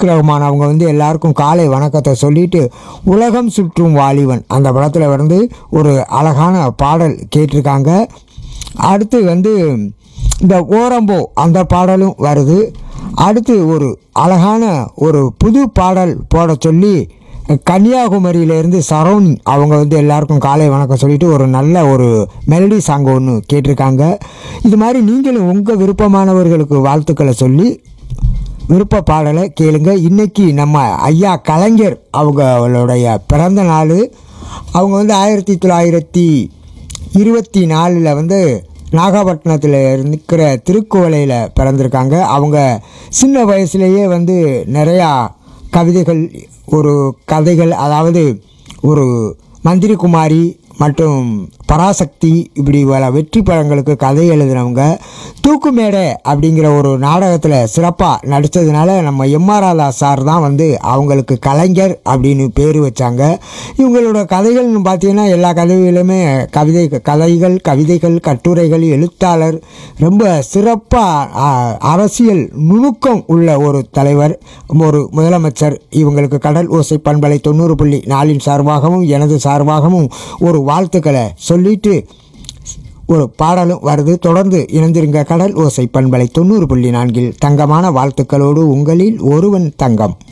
சித்திக் ரஹ்மான் அவங்க வந்து எல்லாருக்கும் காலை வணக்கத்தை சொல்லிட்டு உலகம் சுற்றும் வாலிபன் அந்த படத்தில் வந்து ஒரு அழகான பாடல் கேட்டிருக்காங்க அடுத்து வந்து இந்த ஓரம்போ அந்த பாடலும் வருது அடுத்து ஒரு அழகான ஒரு புது பாடல் போட சொல்லி கன்னியாகுமரியிலேருந்து சரௌணி அவங்க வந்து எல்லாருக்கும் காலை வணக்கம் சொல்லிட்டு ஒரு நல்ல ஒரு மெலடி சாங் ஒன்று கேட்டிருக்காங்க இது மாதிரி நீங்களும் உங்கள் விருப்பமானவர்களுக்கு வாழ்த்துக்களை சொல்லி விருப்ப பாடலை கேளுங்க இன்னைக்கு நம்ம ஐயா கலைஞர் அவங்களுடைய பிறந்த நாள் அவங்க வந்து ஆயிரத்தி தொள்ளாயிரத்தி இருபத்தி நாலில் வந்து நாகப்பட்டினத்தில் இருக்கிற திருக்குவளையில் பிறந்திருக்காங்க அவங்க சின்ன வயசுலேயே வந்து நிறையா கவிதைகள் ஒரு கதைகள் அதாவது ஒரு மந்திரி குமாரி மற்றும் பராசக்தி இப்படி பல வெற்றி படங்களுக்கு கதை எழுதினவங்க தூக்கு மேடை அப்படிங்கிற ஒரு நாடகத்தில் சிறப்பாக நடித்ததுனால நம்ம எம்ஆர் ராதா சார் தான் வந்து அவங்களுக்கு கலைஞர் அப்படின்னு பேர் வச்சாங்க இவங்களோட கதைகள்னு பார்த்தீங்கன்னா எல்லா கதைகளிலுமே கவிதை கதைகள் கவிதைகள் கட்டுரைகள் எழுத்தாளர் ரொம்ப சிறப்பாக அரசியல் நுணுக்கம் உள்ள ஒரு தலைவர் ஒரு முதலமைச்சர் இவங்களுக்கு கடல் ஓசை பண்பலை தொண்ணூறு புள்ளி நாலின் சார்பாகவும் எனது சார்பாகவும் ஒரு வாழ்த்துக்களை சொல்லிட்டு ஒரு பாடலும் வருது தொடர்ந்து இணைந்திருங்க கடல் ஓசை பண்பலை தொண்ணூறு புள்ளி நான்கில் தங்கமான வாழ்த்துக்களோடு உங்களில் ஒருவன் தங்கம்